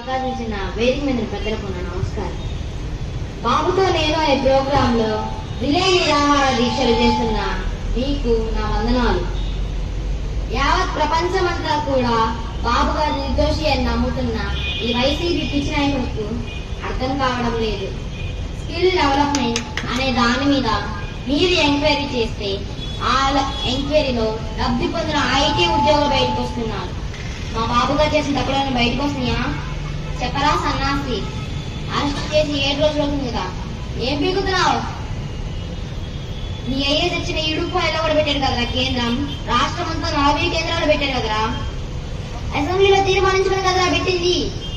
అవకాశం ఇచ్చిన వేదిక మీద ఉన్న పెద్దలకు నా నమస్కారం బాబుతో నేను అనే ప్రోగ్రామ్ లో రిలే నిరాహార దీక్షలు చేస్తున్న మీకు నా వందనాలు యావత్ ప్రపంచమంతా కూడా బాబు గారు నిర్దోషి అని నమ్ముతున్న ఈ వైసీపీ పిచ్చి నాయకులకు అర్థం కావడం లేదు స్కిల్ డెవలప్మెంట్ అనే దాని మీద మీరు ఎంక్వైరీ చేస్తే ఆ ఎంక్వైరీలో లబ్ధి పొందిన ఐటీ ఉద్యోగులు బయటకు వస్తున్నారు మా బాబు గారు చేసిన తప్పులను బయటకు వస్తున్నాయా చెప్పరా సన్నాసి అరెస్ట్ చేసి ఏడు రోజులు అవుతుంది కదా ఏం పీకుతున్నావు నీ అయ్యే తెచ్చిన ఇడుపాయలో కూడా పెట్టాడు కదరా కేంద్రం రాష్ట్రం అంతా నలభై కేంద్రాలు పెట్టాడు కదరా అసెంబ్లీలో తీర్మానించడం కదరా పెట్టింది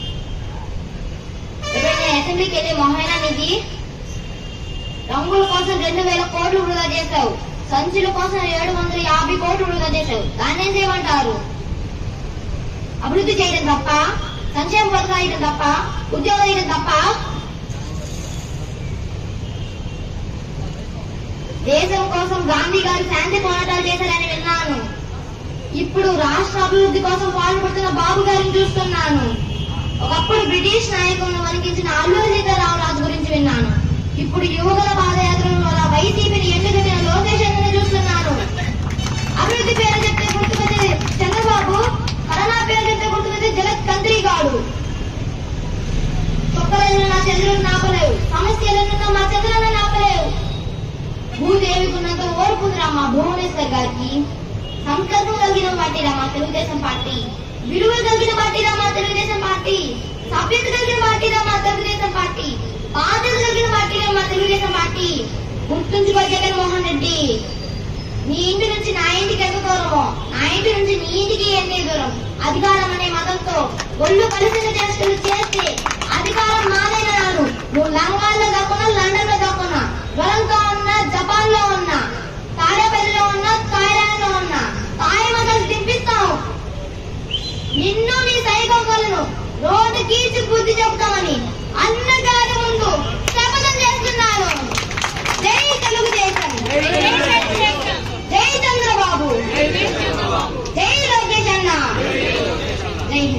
ఎప్పుడైనా అసెంబ్లీకి వెళ్ళే మొహైనా నీది రంగుల కోసం రెండు వేల కోట్లు వృధా చేశావు సంచుల కోసం ఏడు వందల యాభై కోట్లు వృధా చేశావు దాన్ని ఏం చేయమంటారు అభివృద్ధి చేయడం తప్ప సంక్షేమ పథకాలు ఇవ్వడం తప్ప ఉద్యోగం ఇవ్వడం తప్ప దేశం కోసం గాంధీ గారు శాంతి పోరాటాలు చేశారని విన్నాను ఇప్పుడు రాష్ట్ర అభివృద్ధి కోసం పాల్పడుతున్న బాబు గారిని చూస్తున్నాను ఒకప్పుడు బ్రిటిష్ నాయకులను వణికించిన అల్లూరి సీతారామరాజు గురించి విన్నాను ఇప్పుడు యువకుల పాదయాత్రల ద్వారా వైసీపీని ఎన్నుకైన లోకేష్ అన్నని చూస్తున్నాను అభివృద్ధి పేరు చెప్తే గుర్తుకొచ్చేది చంద్రబాబు కరోనా పేరు చెప్తే గుర్తుకొచ్చేది జగత్ కంత్రిగాడు చొక్కలను నా చంద్రుడు నాపలేవు సమస్యలను మా చంద్రులను నాపలేవు భూదేవికి ఉన్నంత ఓర్పు ఉందిరా మా భువనేశ్వర్ గారికి సంస్కృతం కలిగిన పార్టీరా మా తెలుగుదేశం పార్టీ విలువలు కలిగిన పార్టీరా మా తెలుగుదేశం పార్టీ సభ్యత కలిగిన పార్టీరా మా తెలుగుదేశం పార్టీ బాధ్యత కలిగిన పార్టీరా మా తెలుగుదేశం పార్టీ గుర్తుంచుకో జగన్మోహన్ రెడ్డి నీ ఇంటి నుంచి నా ఇంటికి ఎంత దూరమో నా ఇంటి నుంచి నీ ఇంటికి ఎంత దూరం అధికారం అనే మతంతో ఒళ్ళు కలిసిన చేష్టలు చేస్తే అధికారం మాదేనన్నారు నువ్వు లంగాల్లో కాకుండా లండన్ లో కాకుండా జ్వరంతో ఉన్నా జపాన్ లో ఉన్నా తాడేపల్లిలో ఉన్నా థాయిలాండ్ లో ఉన్నా తాయి మతాలు తిప్పిస్తావు నిన్ను నీ సైకోలను రోడ్డు కీచి బుద్ధి చెబుతామని అన్నగారి ముందు శపథం చేస్తున్నాను జై తెలుగు